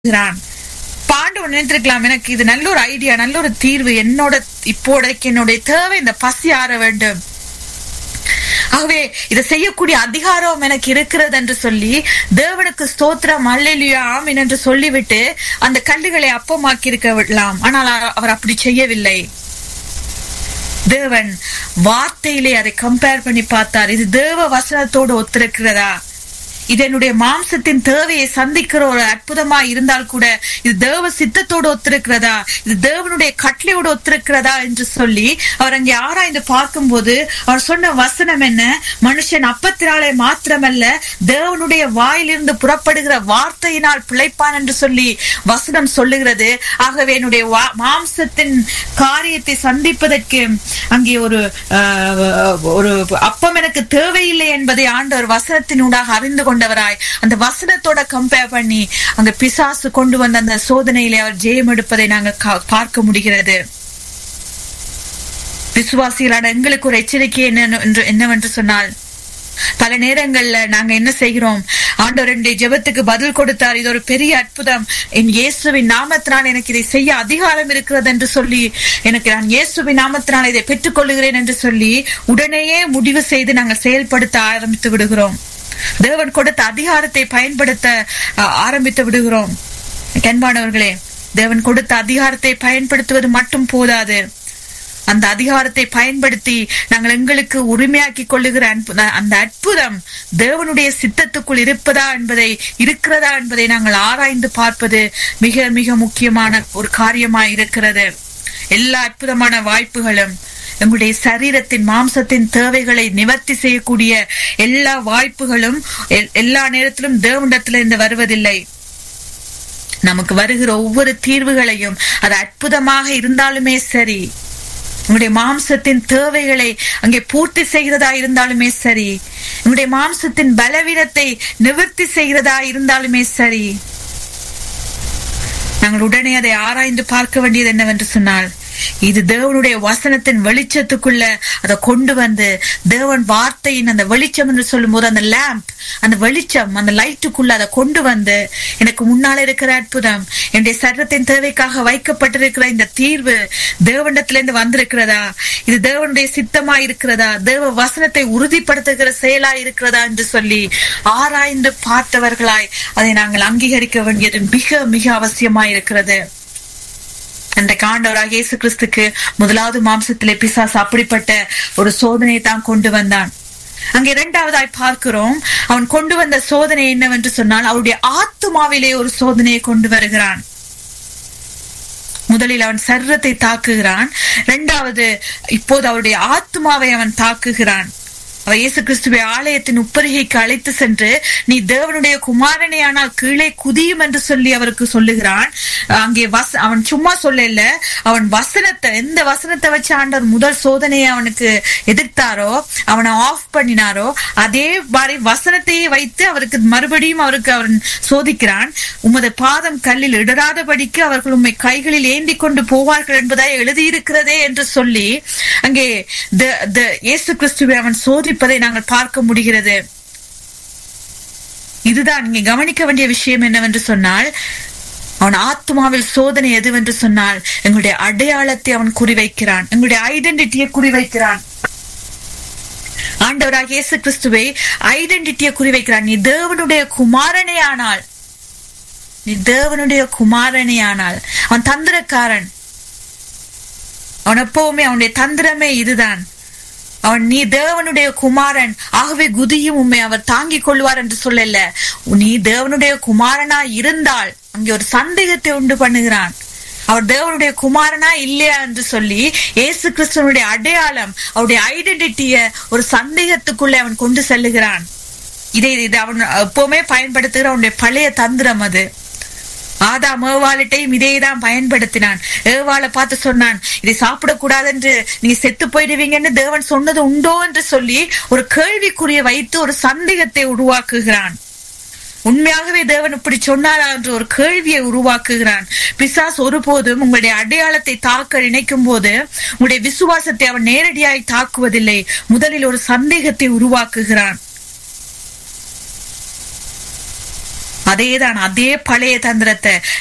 இருக்கிறான் பாண்டவன் நினைத்திருக்கலாம் எனக்கு இது நல்ல ஒரு ஐடியா நல்ல ஒரு தீர்வு என்னோட இப்போதைக்கு என்னுடைய தேவை இந்த பசி ஆற வேண்டும் ஆகவே இதை செய்யக்கூடிய அதிகாரம் எனக்கு இருக்கிறது என்று சொல்லி தேவனுக்கு ஸ்தோத்திரம் அல்லலியா ஆமீன் என்று சொல்லிவிட்டு அந்த கல்லுகளை அப்பமாக்கி இருக்க விடலாம் ஆனால் அவர் அவர் அப்படி செய்யவில்லை தேவன் வார்த்தையிலே அதை கம்பேர் பண்ணி பார்த்தார் இது தேவ வசனத்தோடு ஒத்திருக்கிறதா இது என்னுடைய மாம்சத்தின் தேவையை சந்திக்கிற ஒரு அற்புதமா இருந்தால் கூட இது தேவ சித்தத்தோடு ஒத்திருக்கிறதா இது தேவனுடைய கட்டளையோடு ஒத்திருக்கிறதா என்று சொல்லி அவர் அங்கே ஆராய்ந்து பார்க்கும்போது அவர் சொன்ன வசனம் என்ன மனுஷன் அப்பத்தினாலே மாத்திரமல்ல தேவனுடைய வாயிலிருந்து புறப்படுகிற வார்த்தையினால் பிழைப்பான் என்று சொல்லி வசனம் சொல்லுகிறது ஆகவே என்னுடைய வா- மாம்சத்தின் காரியத்தை சந்திப்பதற்கு அங்கே ஒரு ஆஹ், ஒரு அப்பம் எனக்கு தேவையில்லை என்பதை ஆண்டவர் வசனத்தினூடாக அறிந்து கொண்டவராய் அந்த வசனத்தோட கம்பேர் பண்ணி அங்க பிசாசு கொண்டு வந்த அந்த சோதனையிலே அவர் ஜெயம் எடுப்பதை நாங்கள் கா- பார்க்க முடிகிறது விசுவாசிகளான எங்களுக்கு ஒரு எச்சரிக்கை என்ன என்று என்னவென்று சொன்னால் பல நேரங்கள்ல நாங்க என்ன செய்கிறோம் ஆண்டவர் என்னுடைய ஜெபத்துக்கு பதில் கொடுத்தார் இது ஒரு பெரிய அற்புதம் என் இயேசுவின் நாமத்தினால் எனக்கு இதை செய்ய அதிகாரம் இருக்கிறது என்று சொல்லி எனக்கு நான் இயேசுவின் நாமத்தினால் இதை பெற்றுக்கொள்ளுகிறேன் என்று சொல்லி உடனேயே முடிவு செய்து நாங்கள் செயல்படுத்த ஆரம்பித்து விடுகிறோம் தேவன் கொடுத்த அதிகாரத்தை பயன்படுத்த அஹ், ஆரம்பித்து விடுகிறோம் கண்பானவர்களே தேவன் கொடுத்த அதிகாரத்தை பயன்படுத்துவது மட்டும் போதாது அந்த அதிகாரத்தை பயன்படுத்தி நாங்கள் எங்களுக்கு உரிமையாக்கி கொள்ளுகிற அன்பு- அந்த அற்புதம் தேவனுடைய சித்தத்துக்குள் இருப்பதா என்பதை இருக்கிறதா என்பதை நாங்கள் ஆராய்ந்து பார்ப்பது மிக மிக முக்கியமான ஒரு காரியமாய் இருக்கிறது எல்லா அற்புதமான வாய்ப்புகளும் எங்களுடைய சரீரத்தின் மாம்சத்தின் தேவைகளை நிவர்த்தி செய்யக்கூடிய எல்லா வாய்ப்புகளும் எல்- எல்லா நேரத்திலும் தேவனிடத்திலிருந்து வருவதில்லை நமக்கு வருகிற ஒவ்வொரு தீர்வுகளையும் அது அற்புதமாக இருந்தாலுமே சரி உங்களுடைய மாம்சத்தின் தேவைகளை அங்கே பூர்த்தி செய்கிறதா இருந்தாலுமே சரி உங்களுடைய மாம்சத்தின் பலவீனத்தை நிவர்த்தி செய்கிறதா இருந்தாலுமே சரி நாங்கள் உடனே அதை ஆராய்ந்து பார்க்க வேண்டியது என்னவென்று சொன்னால் இது தேவனுடைய வசனத்தின் வெளிச்சத்துக்குள்ள அதை கொண்டு வந்து தேவன் வார்த்தையின் அந்த வெளிச்சம் என்று சொல்லும்போது அந்த லேம்ப் அந்த வெளிச்சம் அந்த லைட்டுக்குள்ள அதை கொண்டு வந்து எனக்கு முன்னால இருக்கிற அற்புதம் என்னுடைய சரீரத்தின் தேவைக்காக வைக்கப்பட்டிருக்கிற இந்த தீர்வு தேவனிடத்திலிருந்து வந்திருக்கிறதா இது தேவனுடைய சித்தமா இருக்கிறதா தேவ வசனத்தை உறுதிப்படுத்துகிற செயலா இருக்கிறதா என்று சொல்லி ஆராய்ந்து பார்த்தவர்களாய் அதை நாங்கள் அங்கீகரிக்க வேண்டியது மிக மிக அவசியமாய் இருக்கிறது அந்த ஆண்டவராக இயேசு கிறிஸ்துக்கு முதலாவது மாம்சத்திலே பிசாசு அப்படிப்பட்ட ஒரு சோதனையை தான் கொண்டு வந்தான் அங்கே இரண்டாவதாய் பார்க்கிறோம் அவன் கொண்டு வந்த சோதனை என்னவென்று சொன்னால் அவருடைய ஆத்துமாவிலே ஒரு சோதனையை கொண்டு வருகிறான் முதலில் அவன் சர்ரத்தை தாக்குகிறான் இரண்டாவது இப்போது அவருடைய ஆத்மாவை அவன் தாக்குகிறான் அவர் இயேசு கிறிஸ்துவை ஆலயத்தின் உப்பரிகைக்கு அழைத்து சென்று நீ தேவனுடைய குமாரனே ஆனால் கீழே குதியும் என்று சொல்லி அவருக்கு சொல்லுகிறான் அங்கே வச அவன் சும்மா சொல்லல அவன் வசனத்தை எந்த வசனத்தை வச்சு ஆண்டவர் முதல் சோதனையை அவனுக்கு எதிர்த்தாரோ அவனை ஆஃப் பண்ணினாரோ அதே மாதிரி வசனத்தையே வைத்து அவருக்கு மறுபடியும் அவருக்கு அவன் சோதிக்கிறான் உமது பாதம் கல்லில் இடராதபடிக்கு அவர்கள் உம்மை கைகளில் ஏந்தி கொண்டு போவார்கள் என்பதாய் எழுதியிருக்கிறதே என்று சொல்லி அங்கே the- the இயேசு கிறிஸ்துவை அவன் சோதிப்பதை நாங்கள் பார்க்க முடிகிறது இதுதான் இங்கே கவனிக்க வேண்டிய விஷயம் என்னவென்று சொன்னால் அவன் ஆத்மாவில் சோதனை எதுவென்று சொன்னால் எங்களுடைய அடையாளத்தை அவன் குறிவைக்கிறான் எங்களுடைய ஐடென்டிட்டியை குறிவைக்கிறான் ஆண்டவராக இயேசு கிறிஸ்துவை ஐடென்டிட்டியை குறிவைக்கிறான் நீ தேவனுடைய குமாரனே ஆனால் நீ தேவனுடைய குமாரனே ஆனால் அவன் தந்திரக்காரன் அவன் எப்பவுமே அவனுடைய தந்திரமே இதுதான் அவன் நீ தேவனுடைய குமாரன் ஆகவே குதியும் உண்மை அவர் தாங்கிக் கொள்வார் என்று சொல்லல நீ தேவனுடைய குமாரனா இருந்தால் அங்கே ஒரு சந்தேகத்தை உண்டு பண்ணுகிறான் அவர் தேவனுடைய குமாரனா இல்லையா என்று சொல்லி இயேசு கிறிஸ்துவனுடைய அடையாளம் அவருடைய ஐடென்டிட்டிய ஒரு சந்தேகத்துக்குள்ளே அவன் கொண்டு செல்லுகிறான் இதை இது அவன் எப்பவுமே பயன்படுத்துகிற அவனுடைய பழைய தந்திரம் அது ஆதாம் ஏவாளிட்டையும் இதே தான் பயன்படுத்தினான் ஏவாளை பார்த்து சொன்னான் இதை சாப்பிடக்கூடாது என்று நீங்க செத்து போயிடுவீங்கன்னு தேவன் சொன்னது உண்டோ என்று சொல்லி ஒரு கேள்விக்குரிய வைத்து ஒரு சந்தேகத்தை உருவாக்குகிறான் உண்மையாகவே தேவன் இப்படி சொன்னாரா என்று ஒரு கேள்வியை உருவாக்குகிறான் பிசாஸ் ஒருபோதும் உங்களுடைய அடையாளத்தை தாக்க நினைக்கும் போது உங்களுடைய விசுவாசத்தை அவன் நேரடியாய் தாக்குவதில்லை முதலில் ஒரு சந்தேகத்தை உருவாக்குகிறான் அதேதான் அதே பழைய தந்திரத்தை